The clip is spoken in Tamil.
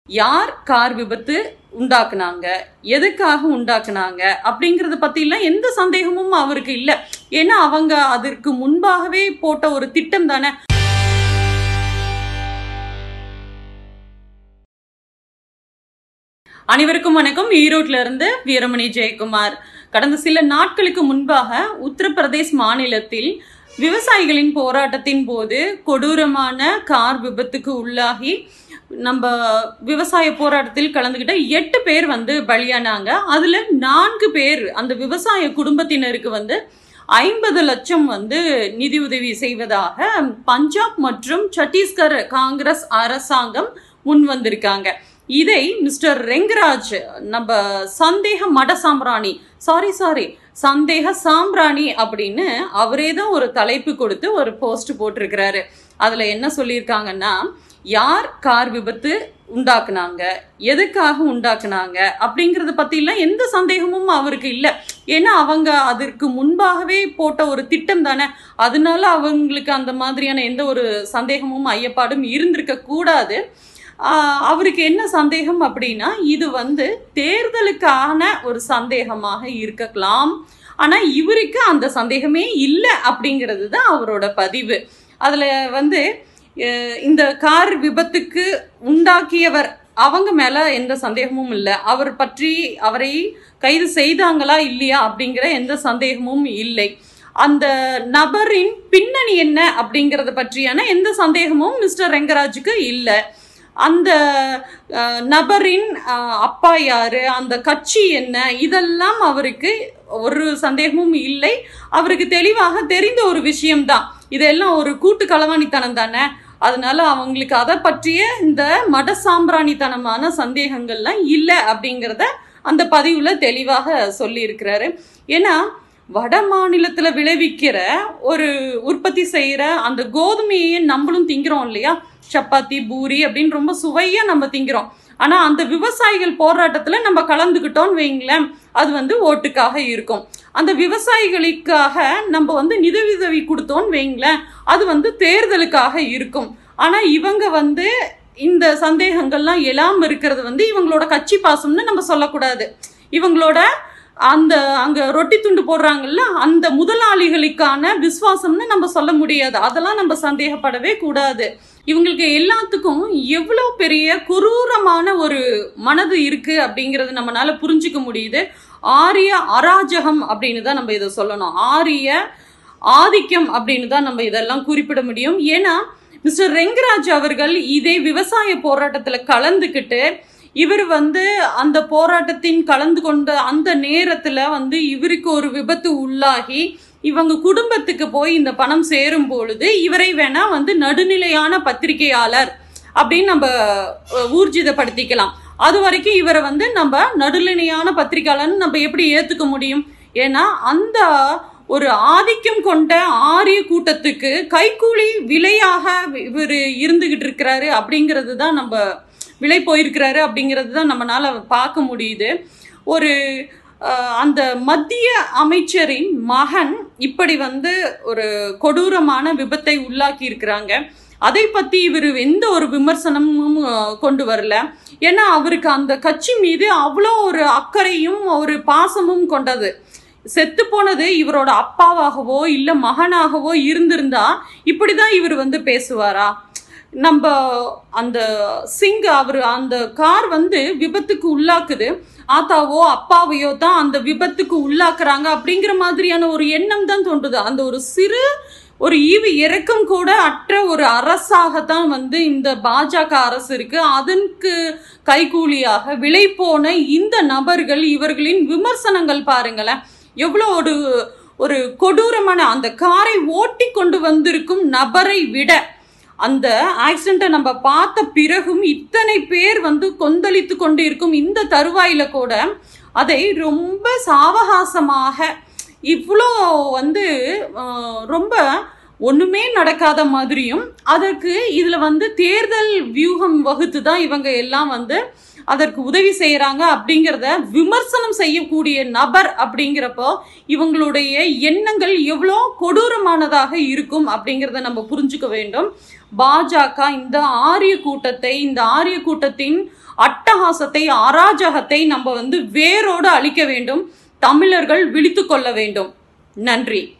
யார் கார் விபத்து உண்டாக்குனாங்க எதுக்காக உண்டாக்குனாங்க அப்படிங்கறத பத்திலாம் எந்த சந்தேகமும் அவருக்கு இல்லை ஏன்னா அவங்க அதற்கு முன்பாகவே போட்ட ஒரு திட்டம் தானே அனைவருக்கும் வணக்கம் ஈரோட்ல இருந்து வீரமணி ஜெயக்குமார் கடந்த சில நாட்களுக்கு முன்பாக உத்தரப்பிரதேஷ் மாநிலத்தில் விவசாயிகளின் போராட்டத்தின் போது கொடூரமான கார் விபத்துக்கு உள்ளாகி நம்ம விவசாய போராட்டத்தில் கலந்துக்கிட்ட எட்டு பேர் வந்து பலியானாங்க அதுல நான்கு பேர் அந்த விவசாய குடும்பத்தினருக்கு வந்து ஐம்பது லட்சம் வந்து நிதியுதவி செய்வதாக பஞ்சாப் மற்றும் சத்தீஸ்கர் காங்கிரஸ் அரசாங்கம் முன் வந்திருக்காங்க இதை மிஸ்டர் ரெங்கராஜ் நம்ம சந்தேக மட சாம்பிராணி சாரி சாரி சந்தேக சாம்பிராணி அப்படின்னு அவரே தான் ஒரு தலைப்பு கொடுத்து ஒரு போஸ்ட் போட்டிருக்கிறாரு அதுல என்ன சொல்லியிருக்காங்கன்னா யார் கார் விபத்து உண்டாக்குனாங்க எதுக்காக உண்டாக்குனாங்க அப்படிங்கறத பத்திலாம் எந்த சந்தேகமும் அவருக்கு இல்லை ஏன்னா அவங்க அதற்கு முன்பாகவே போட்ட ஒரு திட்டம் தானே அதனால அவங்களுக்கு அந்த மாதிரியான எந்த ஒரு சந்தேகமும் ஐயப்பாடும் இருந்திருக்க கூடாது ஆஹ் அவருக்கு என்ன சந்தேகம் அப்படின்னா இது வந்து தேர்தலுக்கான ஒரு சந்தேகமாக இருக்கலாம் ஆனா இவருக்கு அந்த சந்தேகமே இல்லை அப்படிங்கிறது தான் அவரோட பதிவு அதுல வந்து அஹ் இந்த கார் விபத்துக்கு உண்டாக்கியவர் அவங்க மேல எந்த சந்தேகமும் இல்லை அவர் பற்றி அவரை கைது செய்தாங்களா இல்லையா அப்படிங்கிற எந்த சந்தேகமும் இல்லை அந்த நபரின் பின்னணி என்ன அப்படிங்கறத பற்றியான எந்த சந்தேகமும் மிஸ்டர் ரெங்கராஜுக்கு இல்லை அந்த அஹ், நபரின் அஹ், அப்பா யாரு அந்த கட்சி என்ன இதெல்லாம் அவருக்கு ஒரு சந்தேகமும் இல்லை அவருக்கு தெளிவாக தெரிந்த ஒரு விஷயம்தான் இதெல்லாம் ஒரு கூட்டு களவாணித்தனம் தானே அதனால அவங்களுக்கு அதை பற்றிய இந்த மட சாம்பிராணித்தனமான சந்தேகங்கள்லாம் இல்லை அப்படிங்கிறத அந்த பதிவுல தெளிவாக சொல்லி இருக்கிறாரு ஏன்னா வட மாநிலத்துல விளைவிக்கிற ஒரு உற்பத்தி செய்யற அந்த கோதுமையை நம்மளும் திங்கிறோம் இல்லையா சப்பாத்தி பூரி அப்படின்னு ரொம்ப சுவையா நம்ம திங்கிறோம் ஆனா அந்த விவசாயிகள் போராட்டத்துல நம்ம கலந்துக்கிட்டோம்னு வைங்களேன் அது வந்து ஓட்டுக்காக இருக்கும் அந்த விவசாயிகளுக்காக நம்ம வந்து நிதியுதவி கொடுத்தோம்னு வைங்களேன் அது வந்து தேர்தலுக்காக இருக்கும் ஆனா இவங்க வந்து இந்த சந்தேகங்கள்லாம் எழாம இருக்கிறது வந்து இவங்களோட கட்சி பாசம்னு நம்ம சொல்லக்கூடாது இவங்களோட அந்த அங்க ரொட்டி துண்டு போடுறாங்கல்ல அந்த முதலாளிகளுக்கான விசுவாசம்னு நம்ம சொல்ல முடியாது அதெல்லாம் நம்ம சந்தேகப்படவே கூடாது இவங்களுக்கு எல்லாத்துக்கும் எவ்வளோ பெரிய குரூரமான ஒரு மனது இருக்கு அப்படிங்கிறது நம்மளால புரிஞ்சுக்க முடியுது ஆரிய அராஜகம் அப்படின்னு தான் நம்ம இதை சொல்லணும் ஆரிய ஆதிக்கம் அப்படின்னு தான் நம்ம இதெல்லாம் குறிப்பிட முடியும் ஏன்னா மிஸ்டர் ரெங்கராஜ் அவர்கள் இதே விவசாய போராட்டத்துல கலந்துக்கிட்டு இவர் வந்து அந்த போராட்டத்தின் கலந்து கொண்ட அந்த நேரத்துல வந்து இவருக்கு ஒரு விபத்து உள்ளாகி இவங்க குடும்பத்துக்கு போய் இந்த பணம் சேரும் பொழுது இவரை வேணா வந்து நடுநிலையான பத்திரிகையாளர் அப்படின்னு நம்ம அஹ், ஊர்ஜிதப்படுத்திக்கலாம் அது வரைக்கும் இவரை வந்து நம்ம நடுநிலையான பத்திரிகையாளர்னு நம்ம எப்படி ஏத்துக்க முடியும் ஏன்னா அந்த ஒரு ஆதிக்கம் கொண்ட ஆரிய கூட்டத்துக்கு கைக்கூலி விலையாக இவர் இருந்துகிட்டு இருக்கிறாரு அப்படிங்கிறது தான் நம்ம விலை போயிருக்கிறாரு அப்படிங்கிறது தான் நம்மளால பார்க்க முடியுது ஒரு அஹ், அந்த மத்திய அமைச்சரின் மகன் இப்படி வந்து ஒரு கொடூரமான விபத்தை உள்ளாக்கி இருக்கிறாங்க அதை பத்தி இவர் எந்த ஒரு விமர்சனமும் அஹ், கொண்டு வரல ஏன்னா அவருக்கு அந்த கட்சி மீது அவ்வளோ ஒரு அக்கறையும் ஒரு பாசமும் கொண்டது செத்து போனது இவரோட அப்பாவாகவோ இல்ல மகனாகவோ இருந்திருந்தா இப்படிதான் இவர் வந்து பேசுவாரா நம்ம அந்த சிங் அவர் அந்த கார் வந்து விபத்துக்கு உள்ளாக்குது ஆத்தாவோ அப்பாவையோ தான் அந்த விபத்துக்கு உள்ளாக்குறாங்க அப்படிங்கிற மாதிரியான ஒரு எண்ணம் தான் தோன்றுது அந்த ஒரு சிறு ஒரு ஈவு இறக்கம் கூட அற்ற ஒரு அரசாகத்தான் வந்து இந்த பாஜக அரசு இருக்கு அதற்கு கைகூலியாக விலை போன இந்த நபர்கள் இவர்களின் விமர்சனங்கள் பாருங்களேன் எவ்வளோ ஒரு ஒரு கொடூரமான அந்த காரை ஓட்டி கொண்டு வந்திருக்கும் நபரை விட அந்த ஆக்சிடென்ட்டை நம்ம பார்த்த பிறகும் இத்தனை பேர் வந்து கொந்தளித்து கொண்டு இருக்கும் இந்த தருவாயில கூட அதை ரொம்ப சாவகாசமாக இவ்வளோ வந்து அஹ், ரொம்ப ஒண்ணுமே நடக்காத மாதிரியும் அதற்கு இதுல வந்து தேர்தல் வியூகம் வகுத்து தான் இவங்க எல்லாம் வந்து அதற்கு உதவி செய்யறாங்க அப்படிங்கிறத விமர்சனம் செய்யக்கூடிய நபர் அப்படிங்கிறப்போ இவங்களுடைய எண்ணங்கள் எவ்வளோ கொடூரமானதாக இருக்கும் அப்படிங்கிறத நம்ம புரிஞ்சுக்க வேண்டும் பாஜக இந்த ஆரிய கூட்டத்தை இந்த ஆரிய கூட்டத்தின் அட்டகாசத்தை அராஜகத்தை நம்ம வந்து வேரோடு அழிக்க வேண்டும் தமிழர்கள் விழித்து கொள்ள வேண்டும் நன்றி